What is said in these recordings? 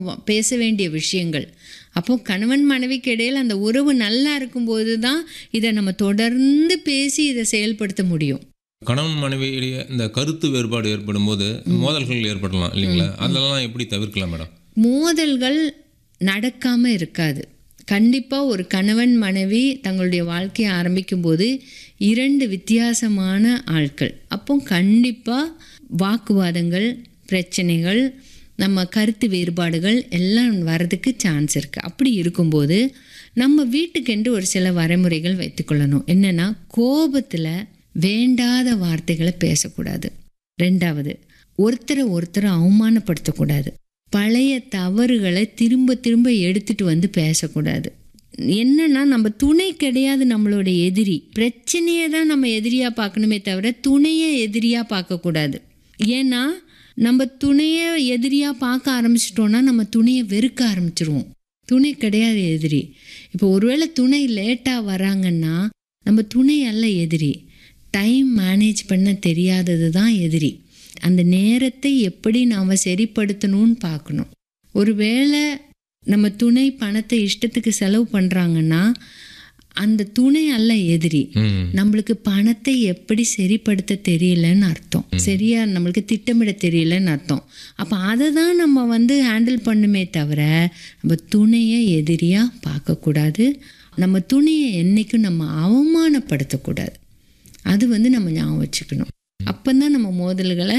வ- பேச வேண்டிய விஷயங்கள் அப்போ கணவன் மனைவிக்கு இடையில் அந்த உறவு நல்லா இருக்கும்போது தான் இதை நம்ம தொடர்ந்து பேசி இதை செயல்படுத்த முடியும் கணவன் மனைவியிடையே இந்த கருத்து வேறுபாடு ஏற்படும் போது மோதல்கள் ஏற்படலாம் இல்லைங்களா அதெல்லாம் எப்படி தவிர்க்கலாம் மேடம் மோதல்கள் நடக்காம இருக்காது கண்டிப்பாக ஒரு கணவன் மனைவி தங்களுடைய வாழ்க்கையை ஆரம்பிக்கும் போது இரண்டு வித்தியாசமான ஆட்கள் அப்போ கண்டிப்பாக வாக்குவாதங்கள் பிரச்சனைகள் நம்ம கருத்து வேறுபாடுகள் எல்லாம் வரதுக்கு சான்ஸ் இருக்குது அப்படி இருக்கும்போது நம்ம வீட்டுக்கென்று ஒரு சில வரைமுறைகள் வைத்துக்கொள்ளணும் என்னென்னா கோபத்தில் வேண்டாத வார்த்தைகளை பேசக்கூடாது ரெண்டாவது ஒருத்தரை ஒருத்தரை அவமானப்படுத்தக்கூடாது பழைய தவறுகளை திரும்ப திரும்ப எடுத்துட்டு வந்து பேசக்கூடாது என்னன்னா நம்ம துணை கிடையாது நம்மளோட எதிரி பிரச்சனையை தான் நம்ம எதிரியாக பார்க்கணுமே தவிர துணையை எதிரியாக பார்க்கக்கூடாது ஏன்னா நம்ம துணையை எதிரியாக பார்க்க ஆரம்பிச்சிட்டோம்னா நம்ம துணையை வெறுக்க ஆரம்பிச்சிருவோம் துணை கிடையாது எதிரி இப்போ ஒருவேளை துணை லேட்டாக வராங்கன்னா நம்ம துணை அல்ல எதிரி டைம் மேனேஜ் பண்ண தெரியாதது தான் எதிரி அந்த நேரத்தை எப்படி நாம் சரிப்படுத்தணும்னு பார்க்கணும் ஒருவேளை நம்ம துணை பணத்தை இஷ்டத்துக்கு செலவு பண்ணுறாங்கன்னா அந்த துணை அல்ல எதிரி ம் நம்மளுக்கு பணத்தை எப்படி சரிப்படுத்த தெரியலன்னு அர்த்தம் சரியா நம்மளுக்கு திட்டமிட தெரியலன்னு அர்த்தம் அப்போ அதை தான் நம்ம வந்து ஹேண்டில் பண்ணுமே தவிர நம்ம துணையை எதிரியாக பார்க்கக்கூடாது நம்ம துணையை என்றைக்கும் நம்ம அவமானப்படுத்தக்கூடாது அது வந்து நம்ம ஞாபகம் வச்சுக்கணும் அப்போ தான் நம்ம மோதல்களை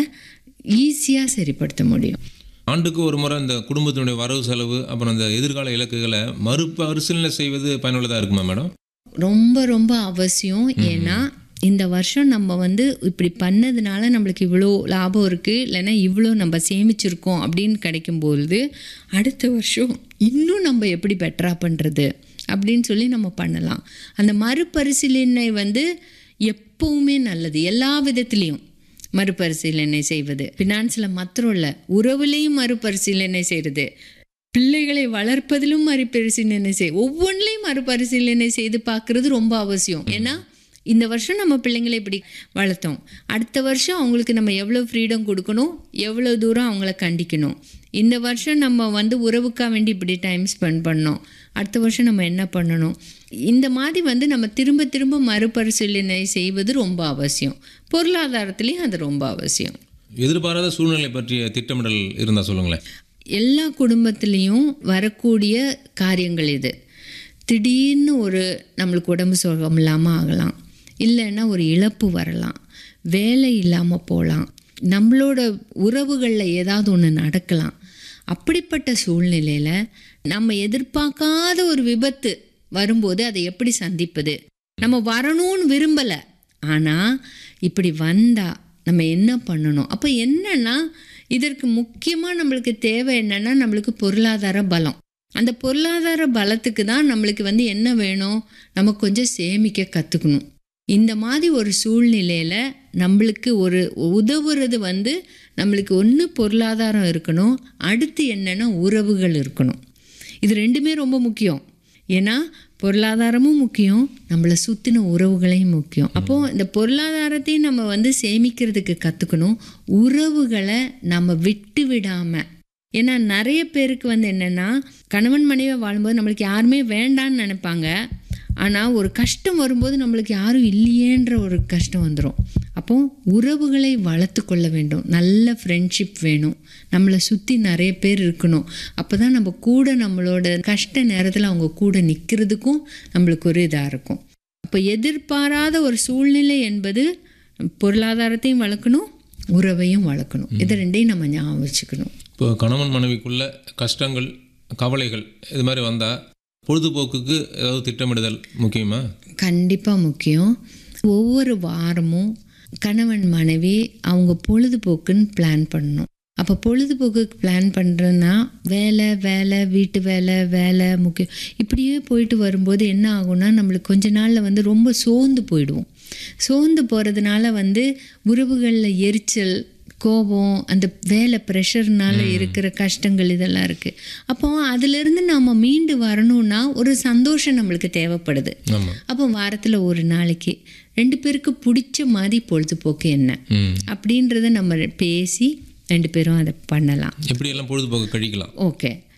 ஈஸியாக சரிப்படுத்த முடியும் ஆண்டுக்கு ஒரு முறை இந்த குடும்பத்தினுடைய வரவு செலவு அப்புறம் இந்த எதிர்கால இலக்குகளை மறுபரிசீலனை செய்வது பயனுள்ளதாக இருக்குமா மேடம் ரொம்ப ரொம்ப அவசியம் ஏன்னா இந்த வருஷம் நம்ம வந்து இப்படி பண்ணதுனால நம்மளுக்கு இவ்வளோ லாபம் இருக்குது இல்லைன்னா இவ்வளோ நம்ம சேமிச்சிருக்கோம் அப்படின்னு கிடைக்கும்பொழுது அடுத்த வருஷம் இன்னும் நம்ம எப்படி பெட்டராக பண்ணுறது அப்படின்னு சொல்லி நம்ம பண்ணலாம் அந்த மறுபரிசீலனை வந்து எப்பவுமே நல்லது எல்லா விதத்துலேயும் மறுபரிசீலனை செய்வது ஃபினான்ஸில் மாத்திரம் இல்லை உறவுலேயும் மறுபரிசீலனை செய்கிறது பிள்ளைகளை வளர்ப்பதிலும் மறுபரிசீலனை செய் ஒவ்வொன்றிலையும் மறுபரிசீலனை செய்து பார்க்கறது ரொம்ப அவசியம் ஏன்னா இந்த வருஷம் நம்ம பிள்ளைங்களை இப்படி வளர்த்தோம் அடுத்த வருஷம் அவங்களுக்கு நம்ம எவ்வளோ ஃப்ரீடம் கொடுக்கணும் எவ்வளோ தூரம் அவங்கள கண்டிக்கணும் இந்த வருஷம் நம்ம வந்து உறவுக்காக வேண்டி இப்படி டைம் ஸ்பெண்ட் பண்ணோம் அடுத்த வருஷம் நம்ம என்ன பண்ணணும் இந்த மாதிரி வந்து நம்ம திரும்ப திரும்ப மறுபரிசீலனை செய்வது ரொம்ப அவசியம் பொருளாதாரத்துலேயும் அது ரொம்ப அவசியம் எதிர்பாராத சூழ்நிலை பற்றிய திட்டமிடல் இருந்தால் சொல்லுங்களேன் எல்லா குடும்பத்துலேயும் வரக்கூடிய காரியங்கள் இது திடீர்னு ஒரு நம்மளுக்கு உடம்பு சுகம் இல்லாமல் ஆகலாம் இல்லைன்னா ஒரு இழப்பு வரலாம் வேலை இல்லாமல் போகலாம் நம்மளோட உறவுகளில் ஏதாவது ஒன்று நடக்கலாம் அப்படிப்பட்ட சூழ்நிலையில் நம்ம எதிர்பார்க்காத ஒரு விபத்து வரும்போது அதை எப்படி சந்திப்பது நம்ம வரணும்னு விரும்பலை ஆனால் இப்படி வந்தால் நம்ம என்ன பண்ணணும் அப்போ என்னன்னா இதற்கு முக்கியமாக நம்மளுக்கு தேவை என்னன்னா நம்மளுக்கு பொருளாதார பலம் அந்த பொருளாதார பலத்துக்கு தான் நம்மளுக்கு வந்து என்ன வேணும் நம்ம கொஞ்சம் சேமிக்க கற்றுக்கணும் இந்த மாதிரி ஒரு சூழ்நிலையில் நம்மளுக்கு ஒரு உதவுறது வந்து நம்மளுக்கு ஒன்று பொருளாதாரம் இருக்கணும் அடுத்து என்னென்னா உறவுகள் இருக்கணும் இது ரெண்டுமே ரொம்ப முக்கியம் ஏன்னா பொருளாதாரமும் முக்கியம் நம்மளை சுற்றின உறவுகளையும் முக்கியம் அப்போது இந்த பொருளாதாரத்தையும் நம்ம வந்து சேமிக்கிறதுக்கு கற்றுக்கணும் உறவுகளை நம்ம விட்டு விடாமல் ஏன்னா நிறைய பேருக்கு வந்து என்னென்னா கணவன் மனைவி வாழும்போது நம்மளுக்கு யாருமே வேண்டான்னு நினைப்பாங்க ஆனால் ஒரு கஷ்டம் வரும்போது நம்மளுக்கு யாரும் இல்லையேன்ற ஒரு கஷ்டம் வந்துடும் அப்போ உறவுகளை வளர்த்து கொள்ள வேண்டும் நல்ல ஃப்ரெண்ட்ஷிப் வேணும் நம்மளை சுற்றி நிறைய பேர் இருக்கணும் அப்போ தான் நம்ம கூட நம்மளோட கஷ்ட நேரத்தில் அவங்க கூட நிற்கிறதுக்கும் நம்மளுக்கு ஒரு இதாக இருக்கும் அப்போ எதிர்பாராத ஒரு சூழ்நிலை என்பது பொருளாதாரத்தையும் வளர்க்கணும் உறவையும் வளர்க்கணும் இது ரெண்டையும் நம்ம ஞாபகம் வச்சுக்கணும் இப்போ கணவன் மனைவிக்குள்ள கஷ்டங்கள் கவலைகள் இது மாதிரி வந்தால் பொழுதுபோக்குக்கு ஏதாவது திட்டமிடுதல் முக்கியமா கண்டிப்பாக முக்கியம் ஒவ்வொரு வாரமும் கணவன் மனைவி அவங்க பொழுதுபோக்குன்னு பிளான் பண்ணணும் அப்போ பொழுதுபோக்குக்கு பிளான் பண்ணுறேன்னா வேலை வேலை வீட்டு வேலை வேலை முக்கியம் இப்படியே போயிட்டு வரும்போது என்ன ஆகும்னா நம்மளுக்கு கொஞ்ச நாளில் வந்து ரொம்ப சோர்ந்து போயிடுவோம் சோர்ந்து போகிறதுனால வந்து உறவுகளில் எரிச்சல் கோபம் அந்த வேலை ப்ரெஷர்னால இருக்கிற கஷ்டங்கள் இதெல்லாம் இருக்குது அப்போ அதுலேருந்து நம்ம மீண்டு வரணும்னா ஒரு சந்தோஷம் நம்மளுக்கு தேவைப்படுது ஆமாம் அப்போ வாரத்தில் ஒரு நாளைக்கு ரெண்டு பேருக்கு பிடிச்ச மாதிரி பொழுதுபோக்கு என்ன ம் அப்படின்றத நம்ம பேசி ரெண்டு பேரும் அதை பண்ணலாம் எப்படியெல்லாம் பொழுதுபோக்கு கழிக்கலாம் ஓகே